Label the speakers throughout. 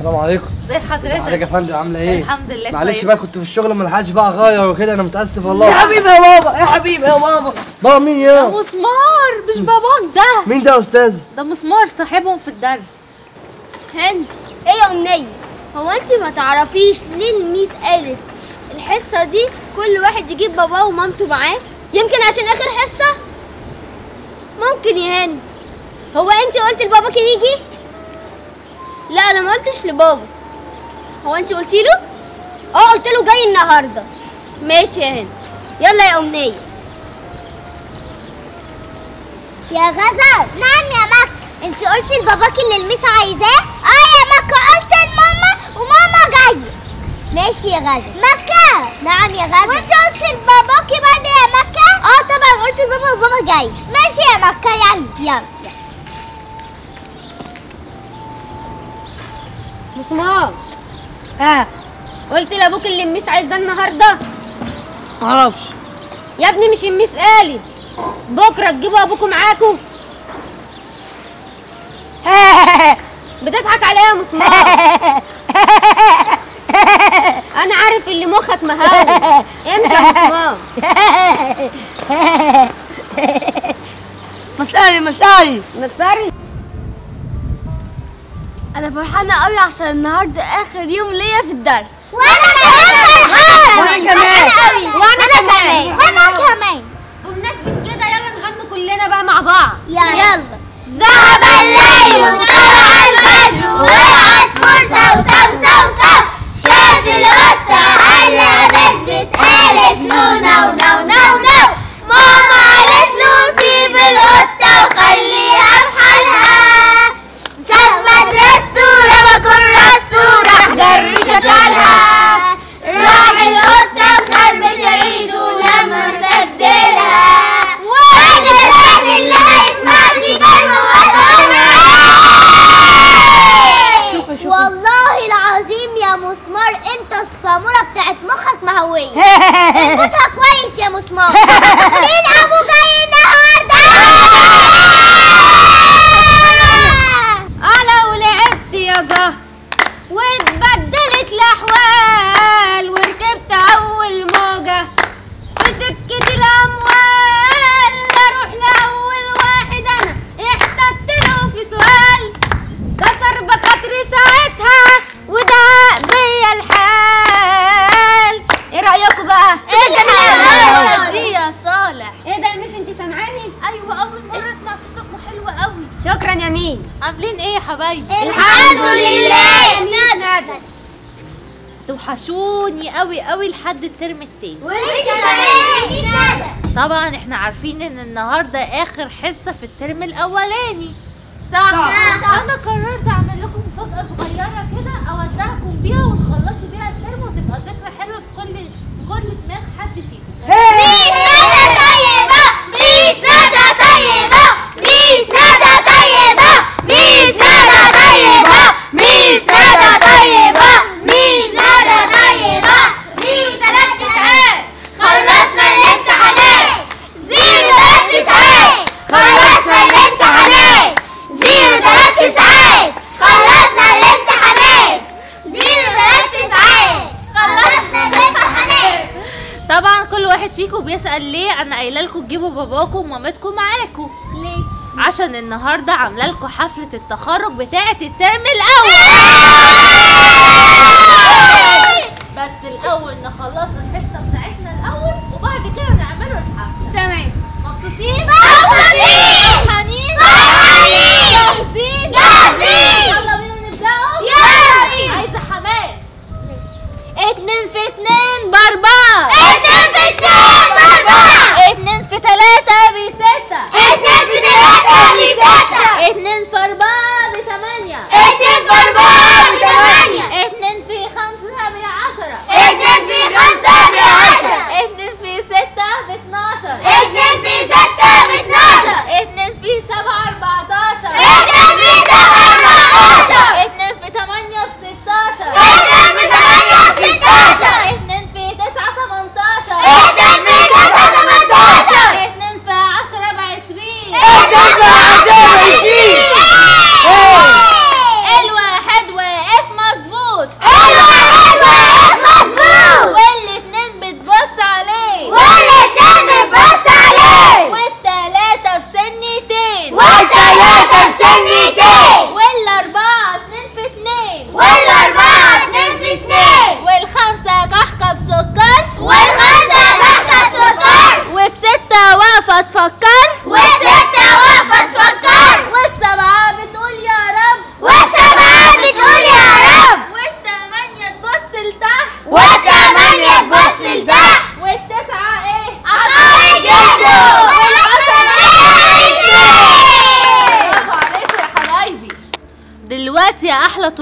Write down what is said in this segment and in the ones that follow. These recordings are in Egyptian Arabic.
Speaker 1: السلام عليكم
Speaker 2: ازي
Speaker 1: عليك يا
Speaker 2: حضرتك
Speaker 1: فندم عامله ايه
Speaker 2: الحمد لله
Speaker 1: معلش
Speaker 2: كويسة.
Speaker 1: بقى كنت في الشغل ما لحقتش بقى اغير وكده انا متاسف والله
Speaker 3: يا حبيبي يا بابا يا حبيبي يا بابا
Speaker 1: بابا مين يا
Speaker 2: مسمار مش باباك ده
Speaker 1: مين ده يا استاذ
Speaker 2: ده مسمار صاحبهم في الدرس
Speaker 4: هند ايه يا امنيه هو انت ما تعرفيش ليه الميس قالت الحصه دي كل واحد يجيب باباه ومامته معاه يمكن عشان اخر حصه ممكن يا هند هو انت قلت لباباك يجي لا انا ما قلتش لبابا هو انت قلتي له اه قلت له جاي النهارده ماشي يا هند يلا يا امنيه
Speaker 5: يا غزل نعم يا مك انت قلتي لباباكي اللي الميس عايزاه اه يا مكة قلت لماما وماما جاية ماشي يا غزل مكة نعم يا غزل وانت قلتي لباباكي برضه يا مكة اه طبعا قلت لبابا وبابا جاي ماشي يا مكة يلا يلا يلا
Speaker 4: مسمار
Speaker 3: ها
Speaker 4: قلت لابوك اللي الميس عايزاه النهارده
Speaker 3: معرفش
Speaker 4: يا ابني مش الميس قالت بكره تجيبوا ابوكم معاكم بتضحك عليا يا مسمار انا عارف اللي مخك مهاوي امشي يا مسمار
Speaker 3: مساري مساري
Speaker 4: مساري انا فرحانه قوي عشان النهارده اخر يوم ليا في الدرس
Speaker 5: وانا كمان فرحانة
Speaker 4: وأنا كمان.
Speaker 5: وانا كمان وانا كمان
Speaker 4: بمناسبه كده يلا نغني كلنا بقى مع بعض
Speaker 5: يلا ذهب الليل وطلع الفجر والعصفور سو سو سو سو شاف القطة على بسبس قالت له نو نو نو نو ماما قالت له سيب القطة وخليها في حالها ساب مدرسته رمى كراسته راح جري شكلها راح القطة مخربشة ايده لما مسدلها وانا الواد اللي ما يسمعش كلمة
Speaker 3: شوفي
Speaker 5: والله العظيم يا مسمار انت الصامولة بتاعت مخك مهوية اربطها كويس يا مسمار مين ابو جاي النهارده
Speaker 4: انا ولعبت يا زهر واتبدلت الاحوال وركبت اول موجه في سكه الاموال اروح لاول واحد انا احتجت له في سؤال كسر بخاطري ساعتها وده بيا الحال ايه رايكم بقى
Speaker 2: ايوه دي يا صالح
Speaker 4: ايه ده يا ميس انت سامعاني
Speaker 2: ايوه اول مره اسمع صوتكم حلو قوي
Speaker 4: شكرا يا ميس
Speaker 2: عاملين ايه يا حبايبي
Speaker 5: الحمد لله يا ندى
Speaker 2: توحشوني قوي قوي لحد الترم التاني
Speaker 5: وانت كمان يا ندى
Speaker 2: طبعا احنا عارفين ان النهارده اخر حصه في الترم الاولاني
Speaker 5: صح
Speaker 2: انا قررت اعمل لكم مفاجاه صغيره كده اودعكم بيها وتخلصوا بيها الترم وتبقى ذكرى حلوه في كل في كل دماغ حد فيكم
Speaker 5: ميس ندى طيبة ميس ندى طيبة ميس ندى طيبة ميس ندى طيبة ميس ندى طيبة ميس ندى طيبة زيرو تلات تسعات خلصنا الامتحانات زيرو تلات تسعات خلصنا الامتحانات زيرو تلات تسعات خلصنا الامتحانات زيرو تلات تسعات خلصنا الامتحانات
Speaker 2: طبعا كل واحد فيكم بيسال ليه انا قايله لكم تجيبوا باباكم ومامتكم معاكم
Speaker 4: ليه
Speaker 2: عشان النهارده عامله لكم حفله التخرج بتاعه الترم الاول بس الاول نخلص الحصه بتاعتنا الاول وبعد كده نعملوا الحفله
Speaker 4: تمام
Speaker 2: مبسوطين
Speaker 5: مبسوطين
Speaker 2: فرحانين
Speaker 5: فرحانين
Speaker 2: جاهزين
Speaker 5: جاهزين
Speaker 2: يلا بينا نبداوا
Speaker 5: يلا بينا.
Speaker 2: عايزه حماس اتنين في اتنين باربعة
Speaker 5: اتنين في اتنين باربعة
Speaker 2: اتنين في تلاتة بستة
Speaker 5: اتنين في تلاتة بستة
Speaker 2: اتنين في أربعة بتمانية
Speaker 5: اتنين في أربعة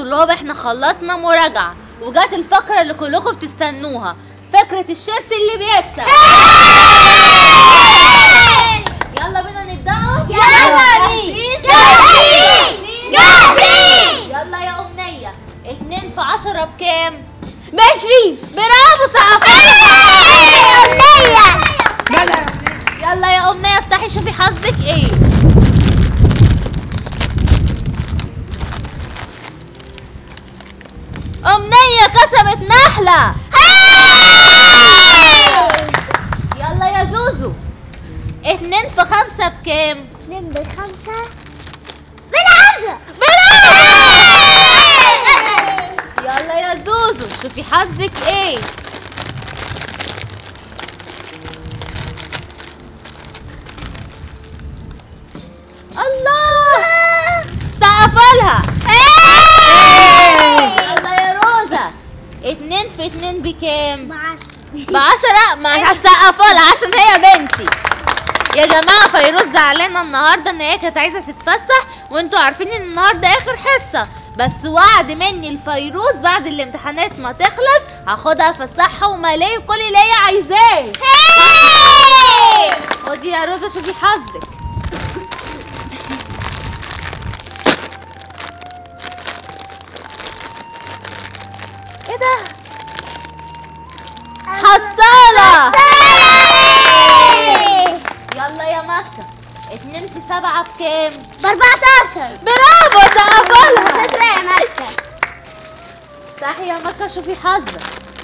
Speaker 2: طلاب احنا خلصنا مراجعة وجات الفقرة اللي كلكم بتستنوها فكرة الشيبس اللي بيكسب يلا بينا نبدأه
Speaker 5: يلا
Speaker 2: جاهزين؟
Speaker 5: جاهزين جاهزين
Speaker 2: يلا يا أمنية اتنين في عشرة بكام؟
Speaker 4: بعشرين
Speaker 2: برافو سقفة
Speaker 5: أمنية
Speaker 2: يلا يا أمنية افتحي شوفي حظك ايه أمنية كسبت نحلة يلا يا زوزو اتنين في خمسة بكام؟
Speaker 5: اتنين بخمسة بالعشرة
Speaker 2: يلا يا زوزو شوفي حظك ايه الله سقفلها يلا يا روزا اتنين في اتنين بكام
Speaker 5: بعشرة
Speaker 2: بعشرة ما هتسقفلها عشان هي بنتي يا جماعة فيروز زعلانة النهاردة ان هي كانت عايزة تتفسح وانتوا عارفين ان النهاردة اخر حصة بس وعد مني لفيروز بعد الامتحانات ما تخلص هاخدها افسحها وملاهي وكل اللي هي عايزاه خدي يا روزا شوفي حظك ايه ده حصالة يلا يا مكة اتنين في سبعة بكام؟
Speaker 5: باربعتاشر
Speaker 2: برافو سقفلها
Speaker 5: شكرا يا مالكة
Speaker 2: افتحي يا مكة شوفي حظك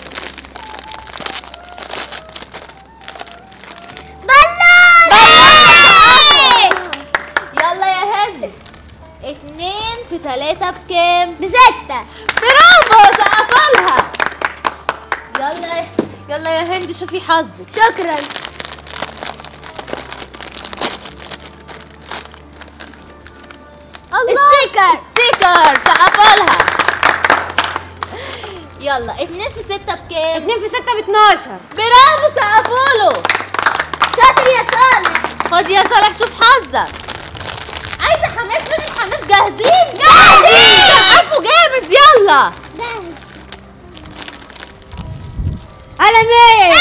Speaker 2: يلا يا هند اتنين في تلاتة بكام؟
Speaker 5: بستة
Speaker 2: برافو سقفلها يلا يلا يا هند شوفي حظك
Speaker 5: شكرا
Speaker 2: الله
Speaker 5: ستيكر.
Speaker 2: ستيكر سقفلها يلا اتنين في ستة بكام؟
Speaker 4: اتنين في ستة باتناشر
Speaker 2: برافو سقفوله
Speaker 5: شاطر يا صالح
Speaker 2: خد يا صالح شوف حظك عايزة حماس من الحماس جاهزين؟
Speaker 5: جاهزين.
Speaker 2: سقفوا جامد يلا
Speaker 5: جاهز
Speaker 4: قلمين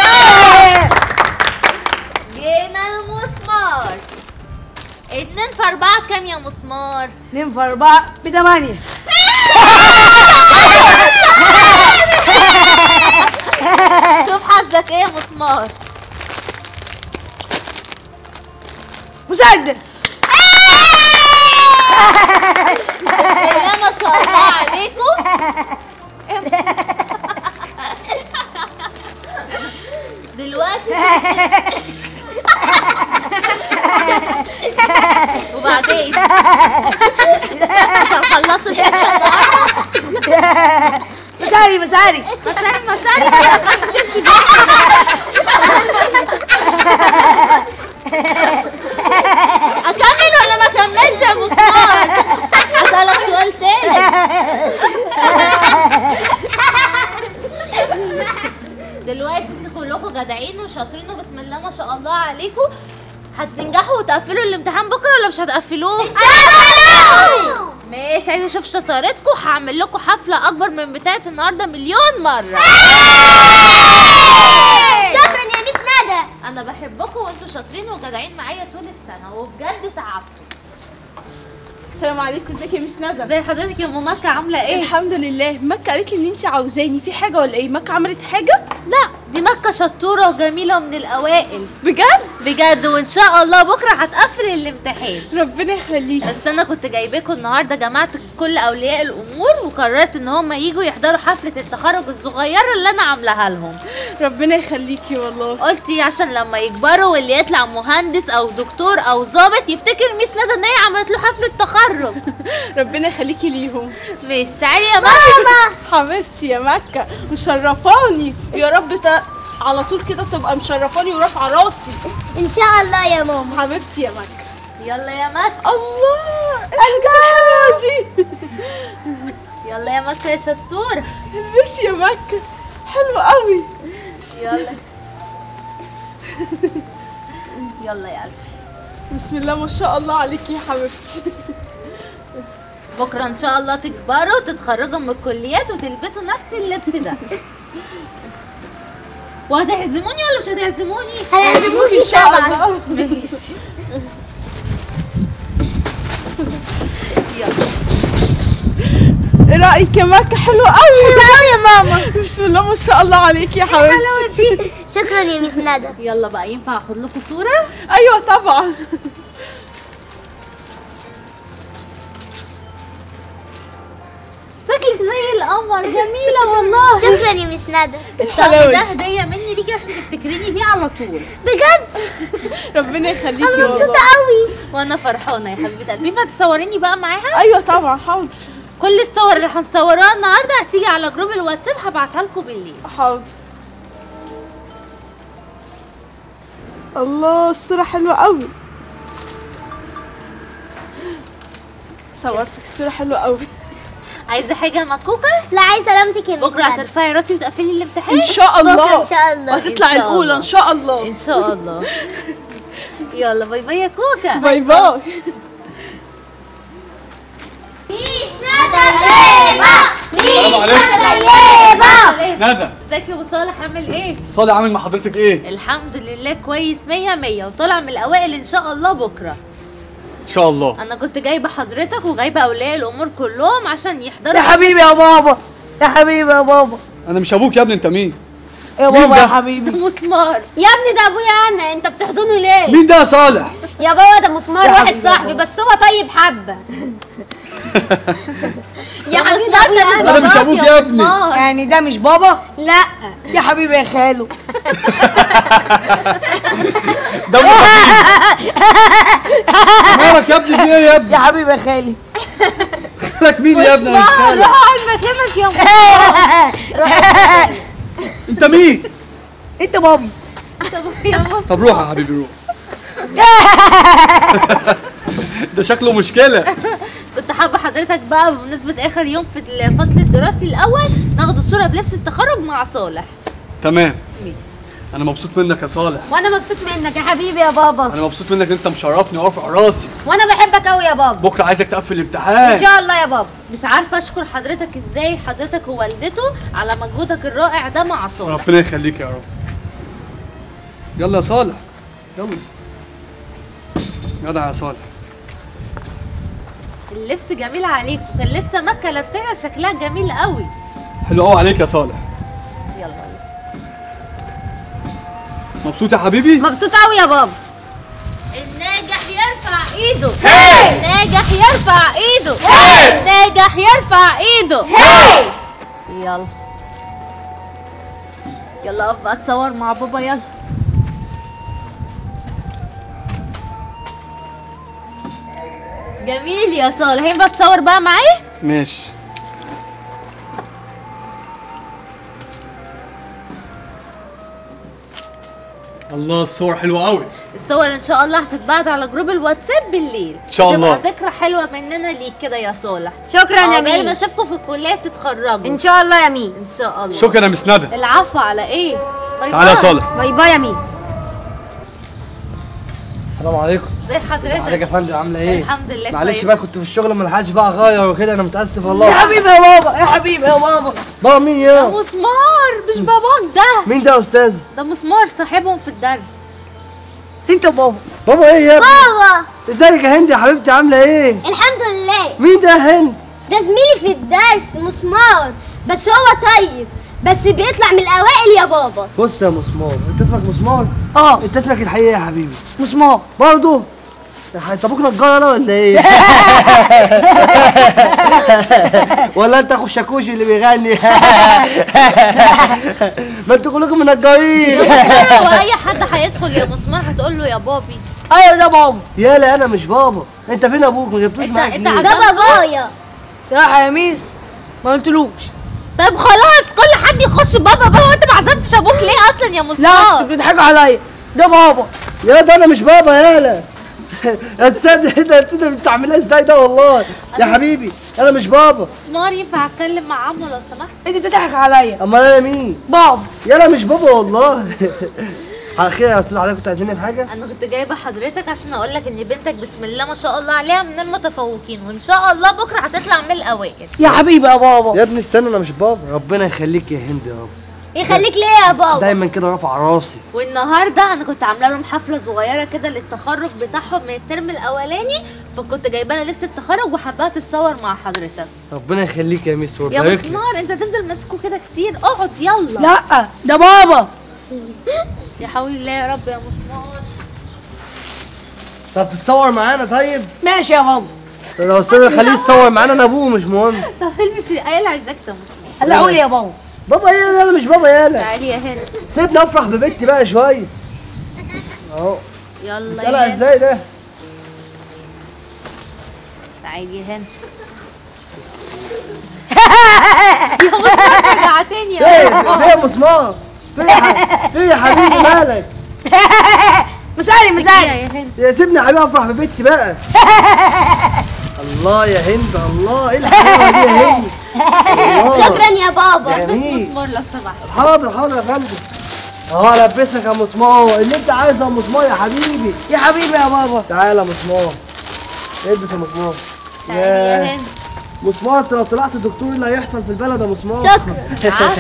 Speaker 2: جينا المسمار اتنين في أربعة بكام يا مسمار؟
Speaker 3: اتنين في أربعة بتمانية
Speaker 2: شوف حظك ايه يا مسمار
Speaker 3: مسدس
Speaker 2: بسم الله ما شاء الله عليكم دلوقتي وبعدين عشان خلصوا الحصه النهارده
Speaker 3: مساري مساري
Speaker 2: مساري مساري كده شوفي اكمل ولا ما اكملش يا مسمار اسالك سؤال تاني دلوقتي انتوا كلكم جدعين وشاطرين وبسم الله ما شاء الله عليكم هتنجحوا وتقفلوا الامتحان بكره ولا مش هتقفلوه؟ ماشي عايزه اشوف شطارتكم هعمل لكم حفله اكبر من بتاعه النهارده مليون مره
Speaker 5: شكرا يا ميس ندى
Speaker 2: انا بحبكم وانتوا شاطرين وجدعين معايا طول السنه وبجد تعبتوا
Speaker 6: السلام عليكم ازيك يا مس ندى
Speaker 2: ازي حضرتك يا ام مكه عامله ايه
Speaker 6: الحمد لله مكة قالت لي ان انت عاوزاني في حاجه ولا ايه مكة عملت حاجه
Speaker 2: لا دي مكه شطوره وجميله ومن الاوائل
Speaker 6: بجد
Speaker 2: بجد وان شاء الله بكره هتقفل الامتحان
Speaker 6: ربنا يخليك
Speaker 2: بس انا كنت جايباكم النهارده جمعت كل اولياء الامور وقررت ان هم يجوا يحضروا حفله التخرج الصغيره اللي انا عاملاها لهم
Speaker 6: ربنا يخليكي والله
Speaker 2: قلت إيه عشان لما يكبروا واللي يطلع مهندس او دكتور او ضابط يفتكر ميس ندى ان هي عملت له حفله تخرج
Speaker 6: ربنا يخليكي ليهم
Speaker 2: ماشي تعالي يا ماما
Speaker 6: حبيبتي يا مكة مشرفاني يا رب ت... على طول كده تبقى مشرفاني ورافعه راسي
Speaker 5: ان شاء الله يا ماما
Speaker 6: حبيبتي يا مكة
Speaker 2: يلا يا مكة
Speaker 6: الله الحلوه دي
Speaker 2: يلا يا مكة يا شطورة
Speaker 6: البسي يا مكة حلوة قوي
Speaker 2: يلا يلا يا قلبي
Speaker 6: بسم الله ما شاء الله عليكي يا حبيبتي
Speaker 2: بكره ان شاء الله تكبروا وتتخرجوا من الكليات وتلبسوا نفس اللبس ده وهتعزموني ولا مش هتعزموني؟
Speaker 5: هيعزموكي
Speaker 6: ان شاء
Speaker 5: طبعا
Speaker 6: الله
Speaker 2: ماشي يلا
Speaker 6: ايه رايك يا مكه حلوه قوي حلوه قوي يا ماما بسم الله ما شاء الله عليكي يا حبيبتي
Speaker 5: شكرا يا ميس ندى
Speaker 2: يلا بقى ينفع اخد لكم صوره؟
Speaker 6: ايوه طبعا
Speaker 2: شكلك زي القمر جميله والله
Speaker 5: شكرا يا ميس ندى
Speaker 2: الطقم
Speaker 6: حلاوة
Speaker 2: ده
Speaker 6: دي.
Speaker 2: هديه مني ليكي عشان تفتكريني بيه على طول
Speaker 5: بجد
Speaker 6: ربنا يخليكي
Speaker 5: انا مبسوطه
Speaker 6: والله
Speaker 5: قوي
Speaker 2: وانا فرحانه يا حبيبه قلبي ينفع تصوريني بقى معاها
Speaker 6: ايوه طبعا حاضر
Speaker 2: كل الصور اللي هنصورها النهارده هتيجي على جروب الواتساب هبعتها لكم بالليل
Speaker 6: حاضر الله الصورة حلوة قوي صورتك الصورة حلوة قوي
Speaker 2: عايزه حاجه مكوكه
Speaker 5: لا عايزه سلامتك يا ميس
Speaker 2: بكره
Speaker 5: ندى
Speaker 2: هترفعي راسي وتقفلي الامتحان
Speaker 6: ان شاء
Speaker 5: بكره
Speaker 6: الله
Speaker 5: ان شاء الله
Speaker 6: وهتطلع
Speaker 2: إن شاء
Speaker 6: الاولى
Speaker 2: الله.
Speaker 6: ان شاء الله
Speaker 2: ان شاء الله يلا باي باي يا كوكا
Speaker 6: باي باي
Speaker 1: السلام عليكم ندى
Speaker 2: ازيك يا ابو صالح عامل ايه
Speaker 1: صالح عامل مع حضرتك ايه
Speaker 2: الحمد لله كويس مية مية وطلع من الاوائل ان شاء الله بكره
Speaker 1: ان شاء الله
Speaker 2: انا كنت جايبه حضرتك وجايبه اولياء الامور كلهم عشان يحضروا
Speaker 3: يا حبيبي يا بابا يا حبيبي يا بابا
Speaker 1: انا مش ابوك يا ابني انت مين
Speaker 3: يا
Speaker 1: مين
Speaker 3: بابا
Speaker 1: ده؟
Speaker 3: يا حبيبي
Speaker 2: مسمار
Speaker 4: يا ابني ده ابويا انا انت بتحضنه ليه
Speaker 1: مين ده يا صالح
Speaker 4: يا بابا ده مسمار
Speaker 3: يا
Speaker 4: واحد
Speaker 3: حبيبي يا
Speaker 4: صاحبي
Speaker 3: بابا.
Speaker 4: بس هو طيب حبه يا حبيبي
Speaker 2: مسمار
Speaker 4: ده
Speaker 2: ده مش
Speaker 1: أنا مش
Speaker 2: باباك
Speaker 1: أبوك
Speaker 2: يا
Speaker 1: يا ابني.
Speaker 2: مسمار.
Speaker 3: يعني ده مش بابا
Speaker 4: لا
Speaker 3: يا حبيبي يا خالو
Speaker 1: ده ابو حبيبي مالك يا ابني في ايه يا ابني
Speaker 3: يا حبيبي يا خالي
Speaker 1: مالك مين يا ابني انا مش
Speaker 2: مسمار
Speaker 1: فاهم.
Speaker 2: روح على مكانك يا مسمار
Speaker 1: انت مين
Speaker 3: انت بابي
Speaker 2: طب يا مسمار
Speaker 1: طب روح يا حبيبي روح ده شكله مشكله
Speaker 2: كنت حابه حضرتك بقى بمناسبه اخر يوم في الفصل الدراسي الاول ناخد صوره بلبس التخرج مع صالح
Speaker 1: تمام
Speaker 2: ماشي
Speaker 1: انا مبسوط منك يا صالح
Speaker 4: وانا مبسوط منك يا حبيبي يا بابا
Speaker 1: انا مبسوط منك ان انت مشرفني ورافع راسي
Speaker 4: وانا بحبك قوي يا بابا
Speaker 1: بكره عايزك تقفل
Speaker 4: ان
Speaker 1: الامتحان
Speaker 4: شاء الله يا بابا
Speaker 2: مش عارفه اشكر حضرتك ازاي حضرتك ووالدته على مجهودك الرائع ده مع صالح
Speaker 1: ربنا يخليك يا رب يلا يا صالح يلا يلا يا صالح
Speaker 2: اللبس جميل عليك وكان لسه مكه لابساها شكلها جميل قوي
Speaker 1: حلو قوي عليك يا صالح
Speaker 2: يلا
Speaker 1: مبسوط يا حبيبي
Speaker 4: مبسوط قوي يا بابا
Speaker 2: الناجح يرفع ايده الناجح يرفع ايده الناجح يرفع ايده يلا يلا اقف بقى اتصور مع بابا يلا جميل يا صالح ينفع تصور بقى معايا
Speaker 1: ماشي الله الصور حلوة قوي
Speaker 2: الصور ان شاء الله هتتبعت على جروب الواتساب بالليل
Speaker 1: إن شاء الله.
Speaker 2: تبقى ذكرى حلوه مننا ليك كده يا صالح
Speaker 4: شكرا يا
Speaker 2: عقبال ما
Speaker 4: مين
Speaker 2: اشوفكم في الكليه بتتخرجوا
Speaker 4: ان شاء الله يا مين
Speaker 2: ان شاء الله
Speaker 1: شكرا يا مس ندى
Speaker 2: العفو على ايه باي
Speaker 1: تعالى يا
Speaker 2: باي.
Speaker 1: صالح
Speaker 4: باي باي يا مين
Speaker 1: السلام عليكم
Speaker 2: ازي
Speaker 1: عليك يا
Speaker 2: حضرتك
Speaker 1: فندم عاملة ايه؟
Speaker 2: الحمد لله
Speaker 1: معلش
Speaker 2: كويس.
Speaker 1: بقى كنت في الشغل ما لحقتش بقى اغير وكده انا متاسف
Speaker 3: يا
Speaker 1: والله
Speaker 3: حبيبي يا بابا يا حبيبي يا بابا
Speaker 1: بابا مين يا؟
Speaker 2: مسمار مش باباك ده
Speaker 1: مين ده يا استاذ؟
Speaker 2: ده مسمار صاحبهم في الدرس
Speaker 3: انت بابا
Speaker 1: بابا ايه يا ابني؟
Speaker 5: بابا
Speaker 1: ازيك يا هند يا حبيبتي عاملة ايه؟
Speaker 5: الحمد لله
Speaker 1: مين ده يا هند؟
Speaker 5: ده زميلي في الدرس مسمار بس هو طيب بس بيطلع من الاوائل يا بابا
Speaker 1: بص يا مسمار انت اسمك مسمار؟
Speaker 3: اه
Speaker 1: انت اسمك الحقيقي يا حبيبي
Speaker 3: مسمار
Speaker 1: برضه يا ح- انت ابوك نجار انا ولا ايه؟ ولا انت اخو الشاكوشي اللي بيغني ما انتوا كلكم منجرين
Speaker 2: مسمار هو اي حد هيدخل يا مسمار هتقول له يا بابي
Speaker 3: ايوه ده بابا
Speaker 1: يالا انا مش بابا انت فين ابوك ما جبتوش
Speaker 2: انت-
Speaker 1: معاك
Speaker 2: انت
Speaker 1: ليه؟
Speaker 2: عدد-
Speaker 5: ده بابايا
Speaker 3: صراحه يا ميس ما قلتلوش
Speaker 2: طيب خلاص كل حد يخش بابا بابا وانت ما عزمتش ابوك ليه اصلا يا
Speaker 3: لا
Speaker 2: مسمار
Speaker 3: انتوا بتضحكوا عليا ده بابا
Speaker 1: يا ده انا مش بابا يالا يا استاذ ايه ده يا استاذ بتعملها ازاي ده والله يا حبيبي انا مش بابا
Speaker 2: مسمار ينفع اتكلم مع عمو لو سمحت
Speaker 3: انت بتضحك عليا
Speaker 1: امال انا مين
Speaker 3: بابا
Speaker 1: يالا مش بابا والله على خير يا استاذ حضرتك كنت عايزيني بحاجه
Speaker 2: انا كنت جايبه حضرتك عشان اقول لك ان بنتك بسم الله ما شاء الله عليها من المتفوقين وان شاء الله بكره هتطلع من الاوائل
Speaker 3: يا حبيبي يا بابا
Speaker 1: يا ابني استنى انا مش بابا ربنا يخليك يا هند يا رب
Speaker 5: يخليك ليه يا بابا
Speaker 1: دايما كده رافع راسي
Speaker 2: والنهارده انا كنت عامله لهم حفله صغيره كده للتخرج بتاعهم من الترم الاولاني فكنت جايبه لها لبس التخرج وحباها تتصور مع حضرتك
Speaker 1: ربنا يخليك يا ميس
Speaker 2: يا
Speaker 1: ويبارك لك
Speaker 2: مسمار انت هتفضل ماسكه كده كتير اقعد يلا
Speaker 3: لا ده بابا
Speaker 2: يا حول الله يا رب يا مسمار
Speaker 1: طب تتصور معانا طيب
Speaker 3: ماشي يا بابا
Speaker 1: لو استاذ خليه يتصور معانا انا ابوه مش مهم
Speaker 2: طب البسي قلع الجاكيت يا مسمار
Speaker 3: هلا قول يا بابا
Speaker 1: بابا ايه انا مش بابا يالا
Speaker 2: تعالي يا هند
Speaker 1: سيبني افرح ببنتي بقى شويه اهو
Speaker 2: يلا
Speaker 1: طلع
Speaker 2: يا هند
Speaker 1: ازاي ده
Speaker 2: تعالي يا هند يا مسمار رجعتني يا
Speaker 1: ايه ليه يا مسمار في يا ح- في يا حبيبي مالك
Speaker 3: مسالي مسالي
Speaker 2: يا هند
Speaker 1: يا سيبني يا حبيبي افرح ببنتي بقى الله يا هند الله ايه الحلاوه دي يا هند الله.
Speaker 5: شكرا يا بابا
Speaker 2: بس
Speaker 1: جميل
Speaker 2: مسمار لو سمحت
Speaker 1: حاضر حاضر يا فندم اهو البسك يا مسمار اللي انت عايزه يا مسمار يا حبيبي
Speaker 3: يا حبيبي يا بابا
Speaker 1: تعالى يا مسمار البس يا مسمار
Speaker 2: تعالي يا هند
Speaker 1: مسمار انت لو طلعت دكتور ايه اللي هيحصل في البلد يا مسمار
Speaker 5: شكرا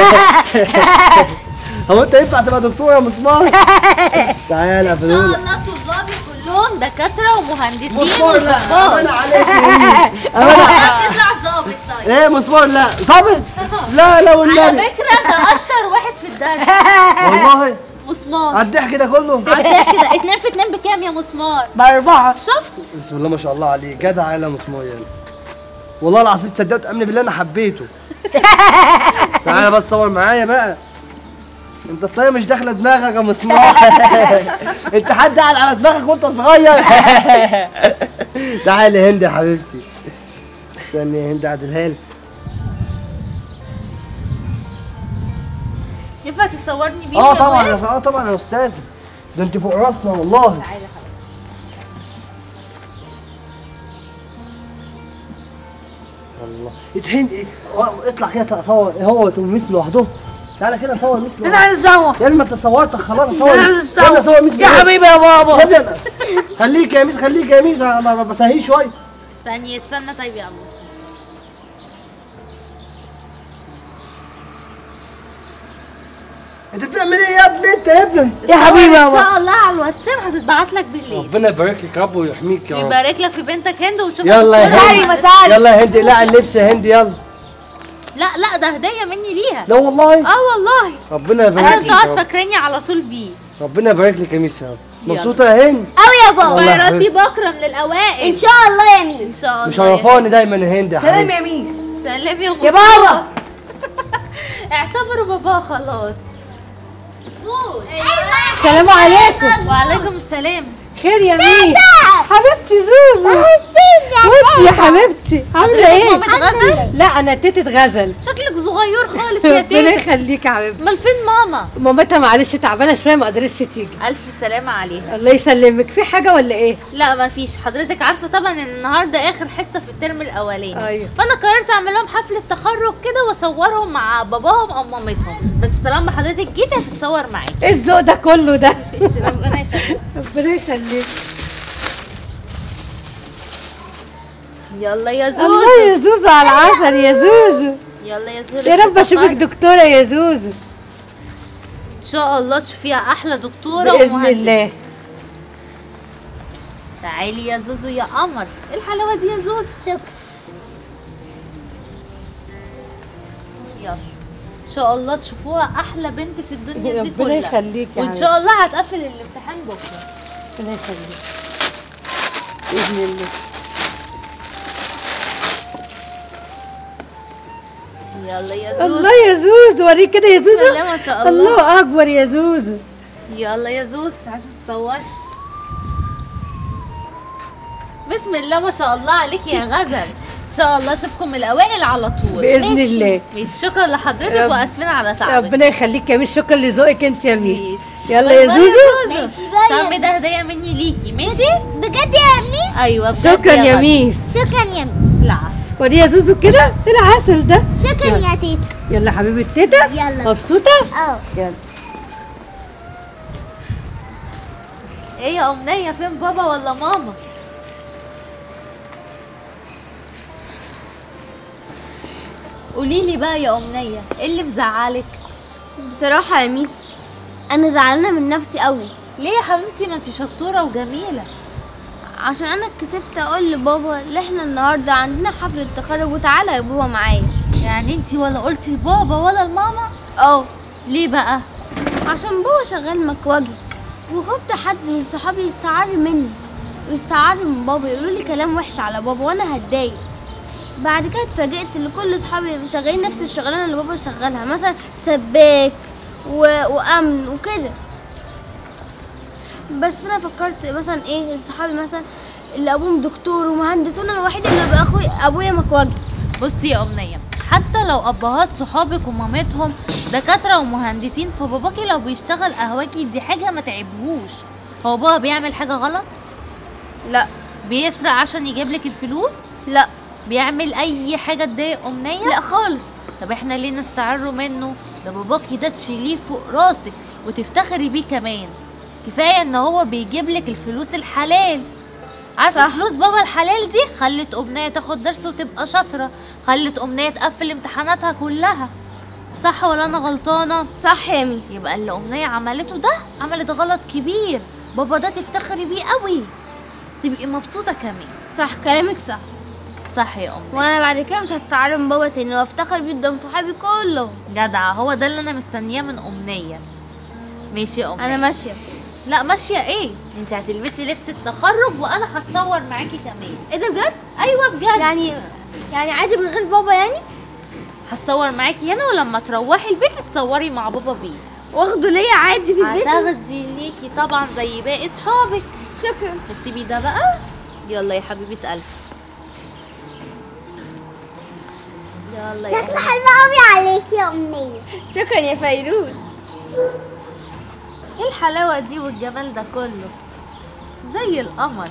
Speaker 1: هو انت ينفع تبقى دكتور يا مسمار تعالى يا
Speaker 2: ان شاء
Speaker 1: فلول
Speaker 2: الله طلابي كلهم دكاتره ومهندسين
Speaker 1: مسمار لا
Speaker 2: وظباط
Speaker 1: انا عليك يا هند.
Speaker 2: تطلع ظابط طيب
Speaker 1: ايه مسمار لا ظابط لا لا
Speaker 2: على
Speaker 1: والنبي
Speaker 2: فكره ده اشطر واحد في الدرس
Speaker 1: والله
Speaker 2: مسمار
Speaker 1: على الضحك ده كله
Speaker 2: عداك كده اتنين في اتنين بكام يا مسمار
Speaker 3: بأربعة
Speaker 2: شفت
Speaker 1: بسم الله ما شاء الله عليك جدع يا مسمار يعني والله العظيم تصدقت امن بالله انا حبيته تعالى بس صور معايا بقى انت الطريقه مش داخله دماغك يا مسمار انت حد قاعد على دماغك وانت صغير تعالى يا هند يا حبيبتي استني يا هند اعدلها لي
Speaker 2: ينفع تصورني بيه
Speaker 1: اه
Speaker 2: يا
Speaker 1: طبعا
Speaker 2: واد؟
Speaker 1: يا- اه طبعا يا استاذ ده انت فوق راسنا والله
Speaker 2: تعالى يا حبيبي.
Speaker 1: الله اتهند ايه اه، اطلع كده صور هو وميس لوحده تعالى كده صور ميس
Speaker 3: انا
Speaker 1: لوحده
Speaker 3: عايز اصور
Speaker 1: يا ابني ما انت صورت خلاص صور
Speaker 3: انا عايز
Speaker 1: يلا صور ميس
Speaker 3: يا
Speaker 1: لوحده.
Speaker 3: حبيبي يا بابا
Speaker 1: يا ابني أنا- خليك يا ميس خليك يا ميس انا ما- ما بسهيش شويه
Speaker 2: استني استنى طيب يا عم مسمار
Speaker 1: انت بتعمل ايه يا ابني انت يا ابني
Speaker 3: يا حبيبي يا
Speaker 2: ان
Speaker 3: بابا
Speaker 2: شاء الله على الواتساب هتتبعت لك بالليل
Speaker 1: ربنا يبارك لك يا رب ويحميك يا رب
Speaker 2: ويبارك لك في بنتك هند وتشوف
Speaker 1: يلا يا
Speaker 2: دكتورة.
Speaker 1: هند
Speaker 3: مساري مساري
Speaker 1: يلا يا هند اقلعي اللبس يا هند يلا
Speaker 2: لا لا ده هديه مني ليها
Speaker 1: لا والله
Speaker 2: اه والله
Speaker 1: ربنا يبارك
Speaker 2: عشان
Speaker 1: لك يا
Speaker 2: تقعد
Speaker 1: رب
Speaker 2: فاكراني على طول بيه
Speaker 1: ربنا يبارك لك يا ميس يا رب
Speaker 2: يلا.
Speaker 1: مبسوطه يا هند
Speaker 5: أوي يا بابا
Speaker 1: والله يا
Speaker 2: فيروسي
Speaker 1: حبيبتي.
Speaker 2: بكره من الاوائل
Speaker 5: إن شاء الله يا
Speaker 2: ان
Speaker 5: ميس
Speaker 2: شاء الله
Speaker 1: مشرفاني دايما يا هند يا
Speaker 3: سلام
Speaker 1: حبيبتي
Speaker 3: يا ميس
Speaker 2: سلام يا
Speaker 3: يا
Speaker 2: مسمار.
Speaker 3: بابا
Speaker 2: اعتبروا باباه خلاص
Speaker 3: السلام عليكم
Speaker 2: وعليكم السلام
Speaker 3: خير يا ميس حبيبتي زوزو وانت يا حبيبتي عامله ايه
Speaker 2: مامة غزل
Speaker 3: لا انا تيتة غزل
Speaker 2: شكلك صغير خالص يا
Speaker 3: ربنا
Speaker 2: تيتا
Speaker 3: يخليك يا حبيبتي
Speaker 2: امال فين ماما
Speaker 3: مامتها معلش تعبانه شويه ما قدرتش تيجي
Speaker 2: الف سلامه عليها
Speaker 3: الله يسلمك في حاجه ولا ايه
Speaker 2: لا ما فيش حضرتك عارفه طبعا ان النهارده اخر حصه في الترم الاولاني
Speaker 3: أيوة.
Speaker 2: فانا قررت اعمل لهم حفله تخرج كده واصورهم مع باباهم او مامتهم بس طالما حضرتك جيتي هتتصور معاكي
Speaker 3: ايه الذوق ده كله ده
Speaker 2: ربنا يخليك
Speaker 3: ربنا يخليك
Speaker 2: يلا يا
Speaker 3: الله
Speaker 2: زوزو
Speaker 3: يا زوزو على العسل يا زوزو
Speaker 2: يلا يا زوزو
Speaker 3: يا رب اشوفك دكتوره يا زوزو
Speaker 2: ان شاء الله تشوفيها احلى دكتوره
Speaker 3: باذن
Speaker 2: ومهندسة.
Speaker 3: الله
Speaker 2: تعالي يا زوزو يا قمر ايه الحلاوه دي يا زوزو
Speaker 5: شكرا
Speaker 2: يلا ان شاء الله تشوفوها احلى بنت في الدنيا دي
Speaker 3: ربنا
Speaker 2: كلها
Speaker 3: يخليك يا
Speaker 2: وان شاء الله هتقفل الامتحان بكره
Speaker 3: ربنا يخليك باذن الله
Speaker 2: يلا يا زوزو
Speaker 3: الله يا زوزو وريك كده يا
Speaker 2: بسم الله
Speaker 3: زوزو
Speaker 2: ما شاء الله
Speaker 3: الله اكبر يا زوزو
Speaker 2: يلا يا زوز عشان تصوري بسم الله ما شاء الله عليك يا غزل ان شاء الله اشوفكم الاوائل على طول
Speaker 3: باذن الله
Speaker 2: مش شكرا لحضرتك
Speaker 3: رب-
Speaker 2: واسفين على تعبك
Speaker 3: ربنا يخليك يا ميس شكرا لذوقك انت يا ميس
Speaker 2: ماشي.
Speaker 3: يلا
Speaker 2: باي
Speaker 3: يا
Speaker 2: باي
Speaker 3: زوزو
Speaker 2: زوزو
Speaker 5: باي يا
Speaker 2: طب ده هديه مني ليكي ماشي
Speaker 5: بجد يا ميس
Speaker 2: ايوه بجد
Speaker 3: شكرا يا
Speaker 2: غزل.
Speaker 3: ميس
Speaker 5: شكرا يا ميس
Speaker 2: العفو
Speaker 3: وري يا زوزو كده إيه العسل ده
Speaker 5: شكرا يا تيتا
Speaker 3: يلا حبيبه تيتا
Speaker 5: يلا
Speaker 3: مبسوطه
Speaker 5: اه
Speaker 3: يلا
Speaker 2: ايه يا امنيه فين بابا ولا ماما قولي لي بقى يا امنيه ايه اللي مزعلك
Speaker 4: بصراحة يا ميس انا زعلانة من نفسي قوي
Speaker 2: ليه يا حبيبتي ما انت شطوره وجميله
Speaker 4: عشان انا اتكسفت اقول لبابا ان احنا النهارده عندنا حفلة تخرج وتعالى يا بابا معايا
Speaker 2: يعني انت ولا قلتي لبابا ولا لماما
Speaker 4: اه
Speaker 2: ليه بقى
Speaker 4: عشان بابا شغال مكواجي وخفت حد من صحابي يستعر مني ويستعر من بابا يقولوا لي كلام وحش على بابا وانا هتضايق بعد كده اتفاجئت ان كل صحابي شغالين نفس الشغلانه اللي بابا شغالها مثلا سباك و... وامن وكده بس انا فكرت مثلا ايه صحابي مثلا اللي ابوهم دكتور ومهندس وانا الوحيده اللي بقى اخوي ابويا مكواجي
Speaker 2: بصي يا امنيه حتى لو ابهات صحابك ومامتهم دكاتره ومهندسين فباباكي لو بيشتغل قهوجي دي حاجه ما تعبهوش هو بابا بيعمل حاجه غلط
Speaker 4: لا
Speaker 2: بيسرق عشان يجيب لك الفلوس
Speaker 4: لا
Speaker 2: بيعمل اي حاجه تضايق امنيه
Speaker 4: لا خالص
Speaker 2: طب احنا ليه نستعر منه ده باباكي ده تشيليه فوق راسك وتفتخري بيه كمان كفايه ان هو بيجيب لك الفلوس الحلال عارفه
Speaker 4: صح.
Speaker 2: فلوس بابا الحلال دي خلت امنيه تاخد درس وتبقى شاطره خلت امنيه تقفل امتحاناتها كلها صح ولا انا غلطانه
Speaker 4: صح يا ميس
Speaker 2: يبقى اللي امنيه عملته ده عملت غلط كبير بابا ده تفتخري بيه قوي تبقي مبسوطه كمان
Speaker 4: صح كلامك صح
Speaker 2: صح يا امي
Speaker 4: وانا بعد كده مش هستعر من بابا تاني وافتخر بيه قدام صحابي كلهم
Speaker 2: جدعه هو ده اللي انا مستنياه من امنيه ماشي يا امنيه
Speaker 4: انا ماشيه
Speaker 2: لا ماشيه ايه انت هتلبسي لبس التخرج وانا هتصور معاكي كمان
Speaker 4: ايه ده بجد
Speaker 2: ايوه بجد
Speaker 4: يعني يعني عادي من غير بابا يعني
Speaker 2: هتصور معاكي هنا ولما تروحي البيت تصوري مع بابا بيه
Speaker 4: واخده ليا عادي في البيت
Speaker 2: هتاخدي ليكي طبعا زي باقي صحابك
Speaker 4: شكرا
Speaker 2: بس سيبي ده بقى يلا يا حبيبه قلبي يلا يا
Speaker 5: شكله
Speaker 2: أمي.
Speaker 5: حلو قوي عليك يا أمنية
Speaker 4: شكرا يا فيروز
Speaker 2: ايه الحلاوه دي والجمال ده كله زي القمر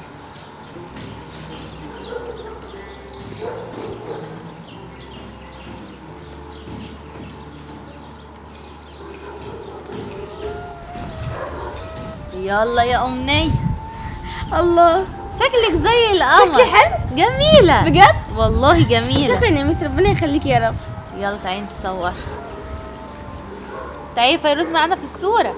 Speaker 2: يلا يا أمنية
Speaker 4: الله
Speaker 2: شكلك زي القمر
Speaker 4: شكلي حلو؟
Speaker 2: جميلة
Speaker 4: بجد
Speaker 2: والله جميلة
Speaker 4: شكرا يا ميس ربنا يخليك يا رب
Speaker 2: يلا تعالي نتصور تعالي فيروز معانا في الصورة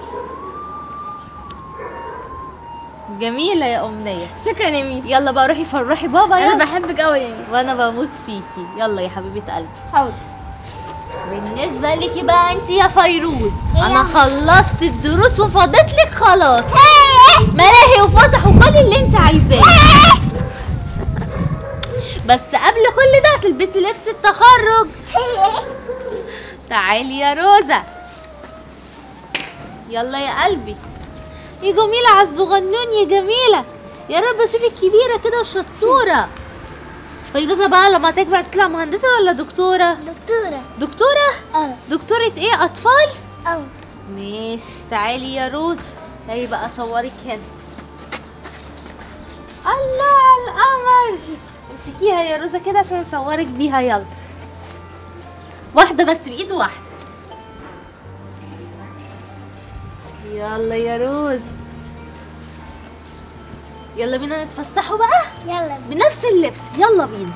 Speaker 2: جميلة يا أمنية
Speaker 4: شكرا يا ميس
Speaker 2: يلا بقى روحي فرحي بابا
Speaker 4: انا
Speaker 2: يلا
Speaker 4: بحبك قوي يا ميس
Speaker 2: وانا بموت فيكي يلا يا حبيبة قلبي
Speaker 4: حاضر
Speaker 2: بالنسبة ليكي بقى انت يا فيروز انا خلصت الدروس وفضيت لك خلاص ملاهي وفسح وكل اللي انت عايزاه بس قبل كل ده هتلبسي لبس التخرج تعالي يا روزة يلا يا قلبي يا جميلة على الصغنون يا جميلة يا رب اشوفك كبيرة كده وشطورة فيروزة بقى لما تكبر تطلع مهندسة ولا دكتورة؟
Speaker 5: دكتورة
Speaker 2: دكتورة؟
Speaker 5: اه
Speaker 2: دكتورة ايه أطفال؟
Speaker 5: اه
Speaker 2: ماشي تعالي يا روز تعالي بقى أصورك هنا الله على القمر امسكيها يا روزة كده عشان أصورك بيها يلا واحدة بس بإيد واحدة يلا يا روز يلا بينا نتفسحوا بقى
Speaker 5: يلا
Speaker 2: بنفس اللبس يلا بينا